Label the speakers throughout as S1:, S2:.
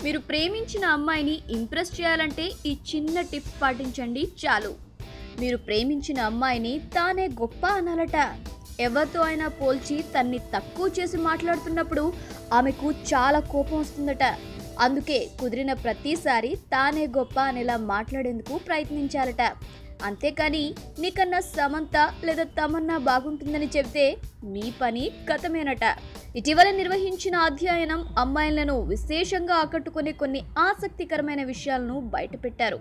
S1: మీరు ప్రేమించిన అమ్మాయిని ఇంప్రెస్ చేయాలంటే ఈ చిన్న టిప్ పాటించండి చాలు మీరు ప్రేమించిన అమ్మాయిని తానే గొప్ప అనాలట ఎవరితో అయినా పోల్చి తన్ని తక్కువ చేసి మాట్లాడుతున్నప్పుడు ఆమెకు చాలా కోపం వస్తుందట అందుకే కుదిరిన ప్రతిసారి తానే గొప్ప అనేలా మాట్లాడేందుకు ప్రయత్నించాలట అంతేకాని నీకన్నా సమంత లేదా తమన్నా బాగుంటుందని చెబితే మీ పని గతమేనట ఇటీవల నిర్వహించిన అధ్యయనం అమ్మాయిలను విశేషంగా ఆకట్టుకునే కొన్ని ఆసక్తికరమైన విషయాలను బయటపెట్టారు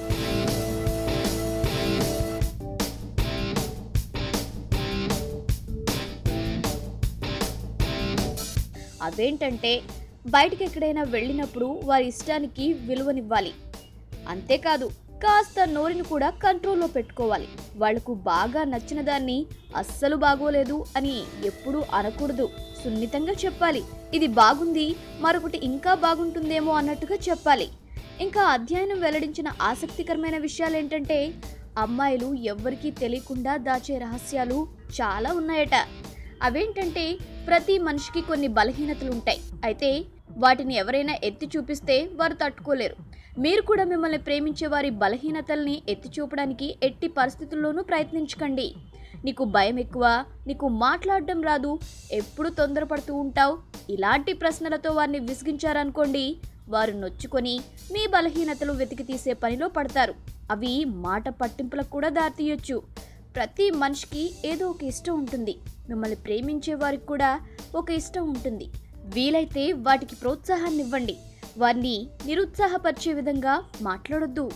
S1: అవేంటంటే బయటికి ఎక్కడైనా వెళ్ళినప్పుడు వారి ఇష్టానికి విలువనివ్వాలి అంతేకాదు కాస్త నోరుని కూడా కంట్రోల్లో పెట్టుకోవాలి వాళ్లకు బాగా నచ్చిన దాన్ని అస్సలు బాగోలేదు అని ఎప్పుడూ అనకూడదు సున్నితంగా చెప్పాలి ఇది బాగుంది మరొకటి ఇంకా బాగుంటుందేమో అన్నట్టుగా చెప్పాలి ఇంకా అధ్యయనం వెల్లడించిన ఆసక్తికరమైన విషయాలు ఏంటంటే అమ్మాయిలు ఎవ్వరికీ తెలియకుండా దాచే రహస్యాలు చాలా ఉన్నాయట అవేంటంటే ప్రతి మనిషికి కొన్ని బలహీనతలు ఉంటాయి అయితే వాటిని ఎవరైనా ఎత్తి చూపిస్తే వారు తట్టుకోలేరు మీరు కూడా మిమ్మల్ని ప్రేమించే వారి బలహీనతల్ని ఎత్తి చూపడానికి ఎట్టి పరిస్థితుల్లోనూ ప్రయత్నించకండి నీకు భయం ఎక్కువ నీకు మాట్లాడడం రాదు ఎప్పుడు తొందరపడుతూ ఉంటావు ఇలాంటి ప్రశ్నలతో వారిని విసిగించారనుకోండి వారు నొచ్చుకొని మీ బలహీనతలు వెతికి తీసే పనిలో పడతారు అవి మాట పట్టింపులకు కూడా దారితీయొచ్చు ప్రతి మనిషికి ఏదో ఒక ఇష్టం ఉంటుంది మిమ్మల్ని ప్రేమించే వారికి కూడా ఒక ఇష్టం ఉంటుంది వీలైతే వాటికి ప్రోత్సాహాన్ని ఇవ్వండి వారిని నిరుత్సాహపరిచే విధంగా మాట్లాడొద్దు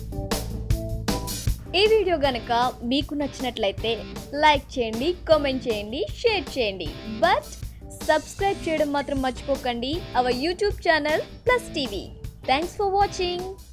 S1: ఈ వీడియో గనక మీకు నచ్చినట్లయితే లైక్ చేయండి కామెంట్ చేయండి షేర్ చేయండి బట్ సబ్స్క్రైబ్ చేయడం మాత్రం మర్చిపోకండి our YouTube channel plus TV thanks for watching